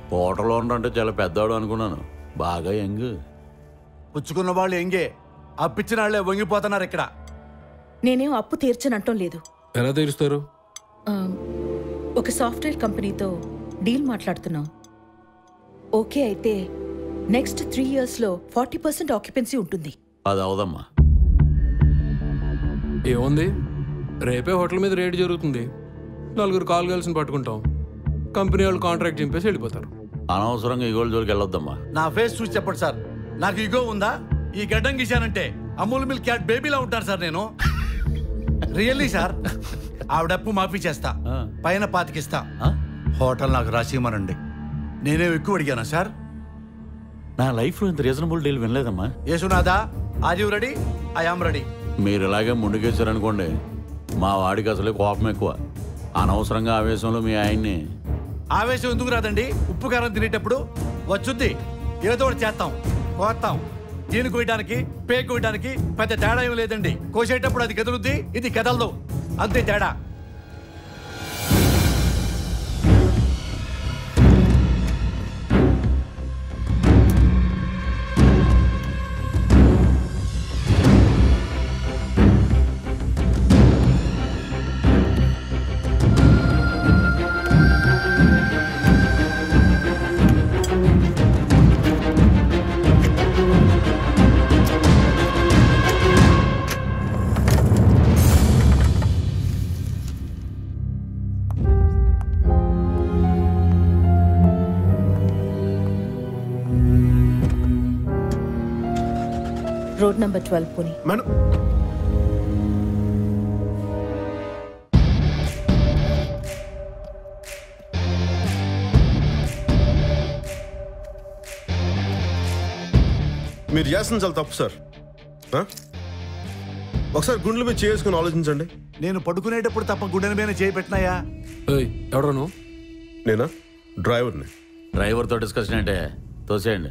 హోటల్లో అంటే చాలా పెద్దవాడు అనుకున్నాను బాగా యంగ్ పుచ్చుకున్న వాళ్ళు ఎంగే అప్పిచ్చిన వాళ్ళే వంగిపోతున్నారు ఇక్కడ నేనేం అప్పు తీర్చనంటం లేదు ఎలా తీరుస్తారు ఆ, ఒక సాఫ్ట్వేర్ కంపెనీతో డీల్ మాట్లాడుతున్నాం ఓకే అయితే నెక్స్ట్ త్రీ ఇయర్స్లో ఫార్టీ పర్సెంట్ ఆక్యుపెన్సీ ఉంటుంది అది అవదమ్మా ఏముంది రేపే హోటల్ మీద రేట్ జరుగుతుంది నలుగురు కాల్ గర్ల్స్ని పట్టుకుంటాం కంపెనీ వాళ్ళు కాంట్రాక్ట్ చింపేసి వెళ్ళిపోతారు అనవసరంగా ఈ గోల్డ్ జోలికి వెళ్ళొద్దమ్మా నా ఫేస్ చూసి చెప్పండి సార్ నాకు ఇగో ఉందా ఈ గడ్డం గీశానంటే అమూల్ మిల్క్ క్యాట్ బేబీలా ఉంటాను సార్ నేను రియల్లీ సార్ ఆవిడప్పు మాఫీ చేస్తా ఆ. పైన పాతికిస్తా ఆ? హోటల్ నాకు రాసిమనండి నేనేం ఎక్కువ అడిగానా సార్ నా లైఫ్లో ఇంత రీజనబుల్ డీల్ వినలేదమ్మా యేసునాథా are you ready I am ready మీరు ఇలాగే ముందుకేశారనుకోండి మా వాడికి అసలే కోపం ఎక్కువ అనవసరంగా ఆవేశంలో మీ ఆయన్ని ఆవేశం ఎందుకు రాదండి ఉప్పు కారం తినేటప్పుడు వచ్చుద్ది ఏదో ఒకటి చేస్తాం కోస్తాం దీని కోయడానికి పే కోయడానికి పెద్ద తేడా ఏం లేదండి కోసేటప్పుడు అది కదులుద్ది ఇది కదలదు అంతే తేడా రోడ్ నంబర్ ట్వెల్వ్ పుని మేడం మీరు చేస్తుంది చాలా తప్పు సార్ ఆ? ఒకసారి గుండెల మీద చేసుకుని ఆలోచించండి నేను పడుకునేటప్పుడు తప్ప గుండెల మీద చేయి పెట్టినాయా ఏయ్ ఎవడరా నువ్వు నేనా డ్రైవర్ని డ్రైవర్తో డిస్కషన్ అంటే తోసేయండి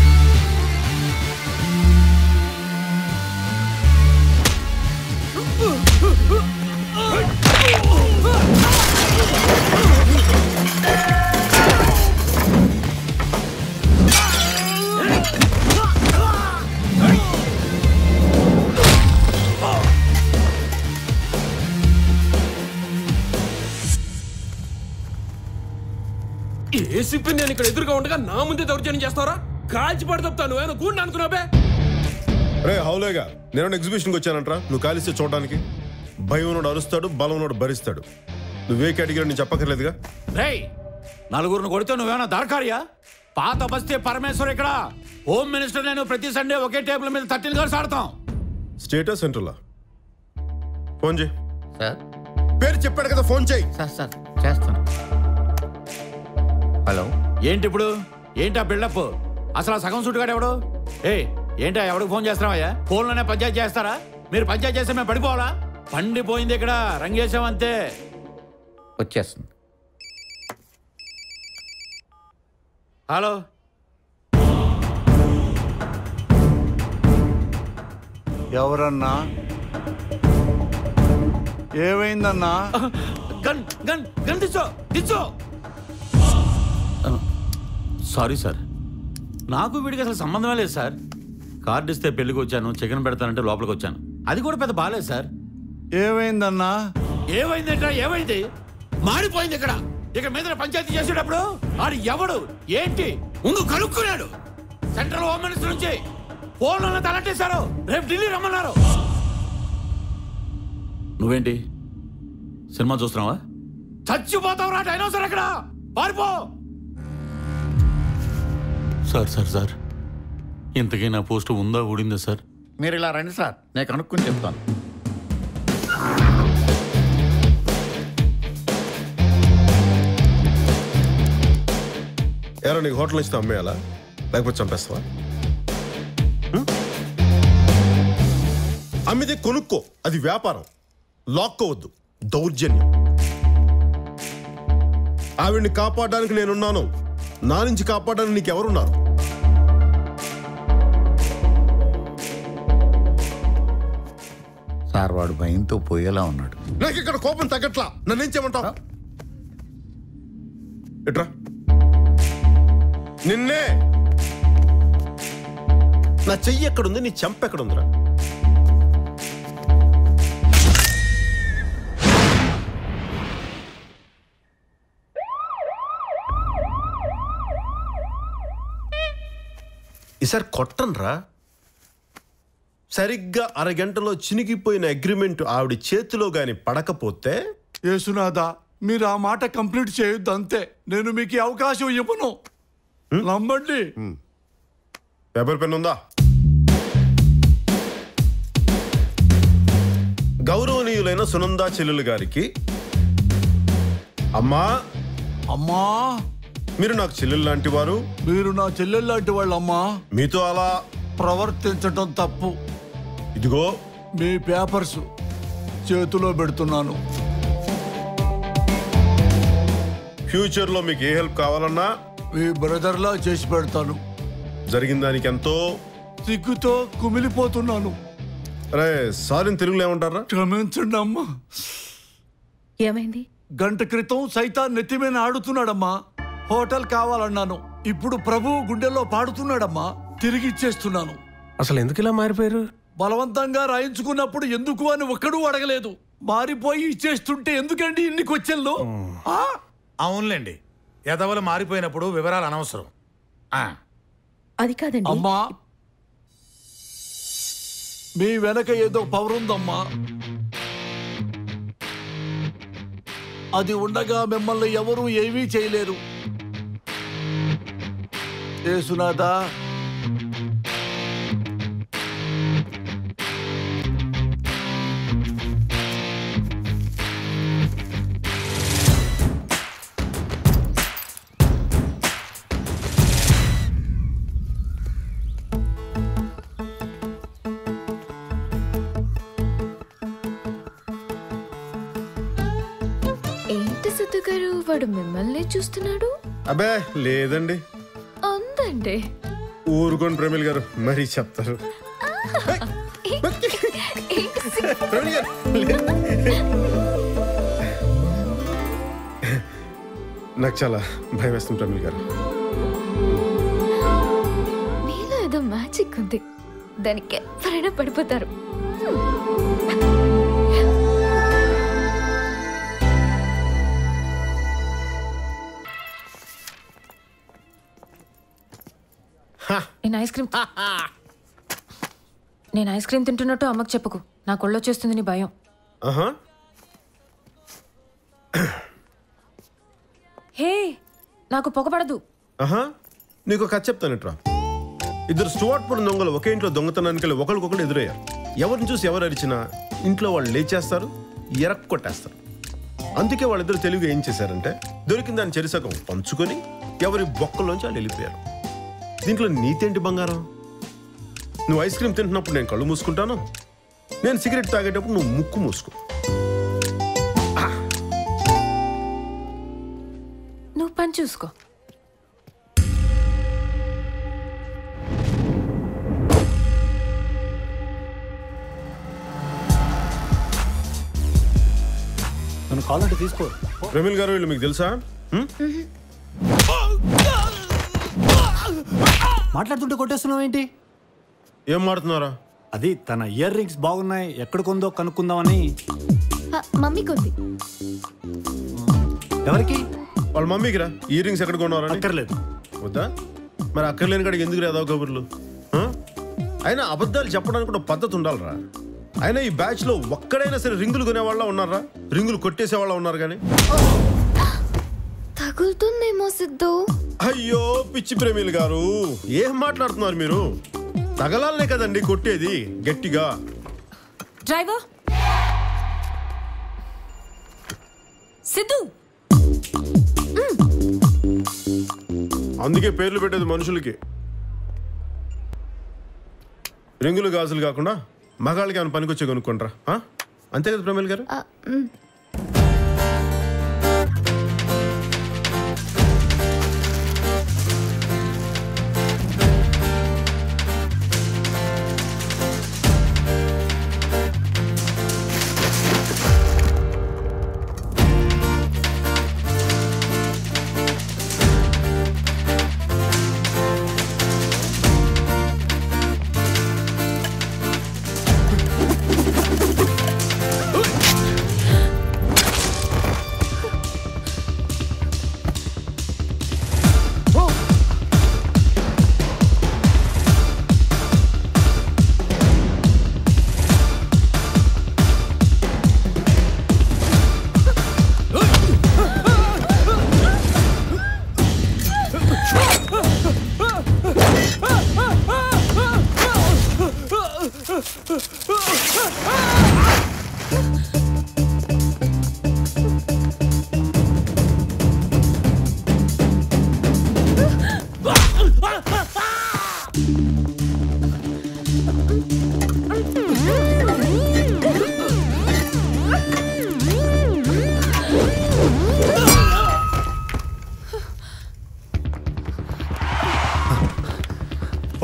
ఏసీపీ నేను ఇక్కడ ఎదురుగా ఉండగా నా ముందే దౌర్జన్యం చేస్తావరా కాల్చి పడతాను నువ్వేనా గూండి అనుకున్నావే రే హౌలేగా నేను ఎగ్జిబిషన్కి వచ్చానంట్రా నువ్వు కాలిస్తే చూడడానికి భయం ఉన్నోడు అరుస్తాడు బలం ఉన్నోడు భరిస్తాడు నువ్వే కేటగిరీ నేను చెప్పక్కర్లేదుగా రేయ్ నలుగురిని కొడితే నువ్వేమన్నా దాడకారియా పాత బస్తే పరమేశ్వర్ ఇక్కడ హోమ్ మినిస్టర్ నేను ప్రతి సండే ఒకే టేబుల్ మీద థర్టీన్ గర్ల్స్ ఆడతాం స్టేటా సెంట్రలా ఫోన్ చేయి సార్ పేరు చెప్పాడు కదా ఫోన్ చేయి సార్ సార్ చేస్తాను హలో ఏంటి ఇప్పుడు ఏంటి ఆ బిల్డప్ అసలు ఆ సగం సుట్టుగాడు ఎవడు ఏ ఏంటా ఎవడికి ఫోన్ చేస్తున్నావయ్యా ఫోన్లోనే పంచాయతీ చేస్తారా మీరు పంచాయతీ చేస్తే మేము పడిపోవాలా పండిపోయింది ఇక్కడ రంగేశామంతే వచ్చేస్తుంది హలో ఎవరన్నా ఏమైందన్నా గన్ గన్ గన్ దిచ్చో దిచ్చో సారీ సార్ నాకు వీడికి అసలు సంబంధమే లేదు సార్ కార్డు ఇస్తే పెళ్లికి వచ్చాను చికెన్ పెడతానంటే లోపలికి వచ్చాను అది కూడా పెద్ద బాలేదు సార్ ఏమైందన్నా ఏమైందంటే ఏమైంది మాడిపోయింది ఇక్కడ ఇక మీద పంచాయతీ చేసేటప్పుడు ఆడు ఎవడు ఏంటి ముందు కనుక్కున్నాడు సెంట్రల్ హోమ్ మినిస్టర్ నుంచి ఫోన్లో తలట్టేశారు రేపు ఢిల్లీ రమ్మన్నారు నువ్వేంటి సినిమా చూస్తున్నావా చచ్చిపోతావు రా డైనోసర్ ఎక్కడ పారిపో సార్ సార్ సార్ ఇంతకీ నా పోస్ట్ ఉందా ఊడిందా సార్ మీరు ఇలా రండి సార్ నేను కనుక్కొని చెప్తాను ఎరా నీకు హోటల్ ఇస్తే అమ్మేయాలా లేకపోతే చంపేస్తావా హ్మ్? అమ్మితే కొనుక్కో అది వ్యాపారం లాక్కోవద్దు దౌర్జన్యం ఆవిడ్ని కాపాడడానికి నేనున్నాను నా నుంచి కాపాడడానికి నీకెవరున్నారు సార్ వాడు భయంతో పోయేలా ఉన్నాడు నాకు ఇక్కడ కోపం తగ్గట్లా నన్నేం చేయమంటావు ఎట్రా నిన్నే నా చెయ్యి ఎక్కడుంది నీ చెంప ఎక్కడుందిరా ఈసారి కొట్టనరా సరిగ్గా అరగంటలో చినిగిపోయిన అగ్రిమెంట్ ఆవిడ చేతిలో గాని పడకపోతే యేసునాథ మీరు ఆ మాట కంప్లీట్ చేయొద్దు అంతే నేను మీకు ఈ అవకాశం ఇవ్వను నమ్మండి పేపర్ పెన్ ఉందా గౌరవనీయులైన సునందా చెల్లెలు గారికి అమ్మా అమ్మా మీరు నాకు చెల్లెలు లాంటి వారు మీరు నా చెల్లెలు లాంటి వాళ్ళమ్మా మీతో అలా ప్రవర్తించటం తప్పు ఇదిగో మీ పేపర్స్ చేతిలో పెడుతున్నాను ఫ్యూచర్ లో మీకు ఏ హెల్ప్ కావాలన్నా మీ బ్రదర్లా చేసి పెడతాను జరిగిన దానికి ఎంతో సిగ్గుతో కుమిలిపోతున్నాను అరే సారీ తెలుగులో ఏమంటారా క్షమించండి అమ్మా ఏమైంది గంట క్రితం సైతాన్ నెత్తిమీద ఆడుతున్నాడమ్మా హోటల్ కావాలన్నాను ఇప్పుడు ప్రభు గుండెల్లో పాడుతున్నాడమ్మా తిరిగి ఇచ్చేస్తున్నాను అసలు ఎందుకు ఇలా మారిపోయారు బలవంతంగా రాయించుకున్నప్పుడు ఎందుకు అని ఒక్కడూ అడగలేదు మారిపోయి ఇచ్చేస్తుంటే ఎందుకండి ఇన్ని కొచ్చెళ్ళు ఆ? అవునులేండి ఎదవలు మారిపోయినప్పుడు వివరాలు అనవసరం ఆ, అది కాదండి అమ్మా మీ వెనక ఏదో పవర్ ఉందమ్మా అది ఉండగా మిమ్మల్ని ఎవరూ ఏమీ చేయలేరు యేసునాథా ఏంటి సిద్ధు గారు వాడు మిమ్మల్ని చూస్తున్నాడు అబే లేదండి ఉందండి ఊరుకోండి ప్రమిల్ గారు మరీ చెప్తారు ఏంటి సిగ్గు? ప్రమిల్ గారు లే- నాకు చాలా భయం వేస్తుంది ప్రమిల్ గారు మీలో ఏదో మ్యాజిక్ ఉంది దానికి ఎవరైనా పడిపోతారు నేను ఐస్ క్రీమ్ నేను ఐస్ క్రీమ్ తింటున్నట్టు అమ్మకు చెప్పుకు నా కొళ్ళొచ్చేస్తుంది నీ భయం ఆహా హే నాకు పొగపడదు ఆహా నీకు ఒక కథ చెప్తానట్రా ఇద్దరు స్టువార్ట్పురం దొంగలు ఒకే ఇంట్లో దొంగతనానికి వెళ్ళి ఒకరికొకరు ఎదురయ్యారు ఎవరిని చూసి ఎవరు అరిచినా ఇంట్లో వాళ్ళు లేచేస్తారు ఎరక్ కొట్టేస్తారు అందుకే వాళ్ళిద్దరు తెలివిగా ఏం చేశారంటే దొరికిన దాని చెరిసగం పంచుకొని ఎవరి బొక్కలోంచి వాళ్ళు వెళ్ళిపోయారు దీంట్లో నీతేంటి బంగారం నువ్వు ఐస్ క్రీమ్ తింటున్నప్పుడు నేను కళ్ళు మూసుకుంటాను నేను సిగరెట్ తాగేటప్పుడు నువ్వు ముక్కు మూసుకో నువ్వు పని చూసుకో నన్ను కావాలంటే తీసుకో ప్రమిల్ గారు వీళ్ళు మీకు తెలుసా హ్మ్? మాట్లాడుతుంటే కొట్టేస్తున్నావు ఏంటి ఏం మాడుతున్నారా అది తన ఇయర్ రింగ్స్ బాగున్నాయి ఎక్కడ కొందో కనుక్కుందామని ఆ, మమ్మీకి ఉంది ఎవరికి వాళ్ళ మమ్మీకి రా ఇయర్ రింగ్స్ ఎక్కడ కొన్నారని అక్కర్లేదు వద్దా మరి అక్కర్లేని కాడికి ఎందుకు రాదో కబుర్లు ఆ? అయినా అబద్ధాలు చెప్పడానికి కూడా పద్ధతి ఉండాలిరా అయినా ఈ బ్యాచ్ లో ఒక్కడైనా సరే రింగులు కొనేవాళ్ళ ఉన్నారా రింగులు కొట్టేసే వాళ్ళ ఉన్నారు కానీ తగులుతుందేమో సిద్ధు అయ్యో పిచ్చి ప్రేమిలు గారు ఏం మాట్లాడుతున్నారు మీరు తగలాలనే కదండి కొట్టేది గట్టిగా డ్రైవర్ సిద్ధు అందుకే పేర్లు పెట్టేది మనుషులకి రింగులు గాజులు కాకుండా మగాళ్ళకి ఏమైనా పనికొచ్చే కొనుక్కుంటారా ఆ? అంతే కదా ప్రమిల్ గారు ఆ, మ్.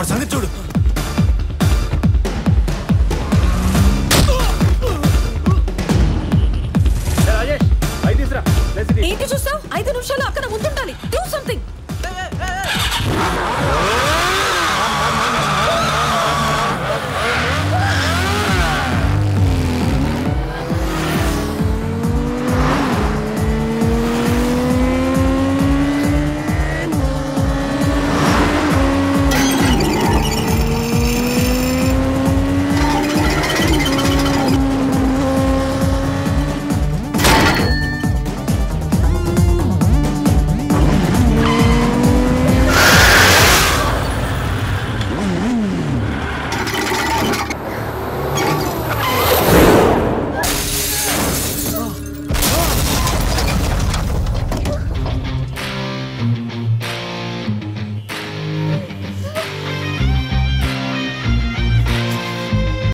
వాడు సంగతి చూడు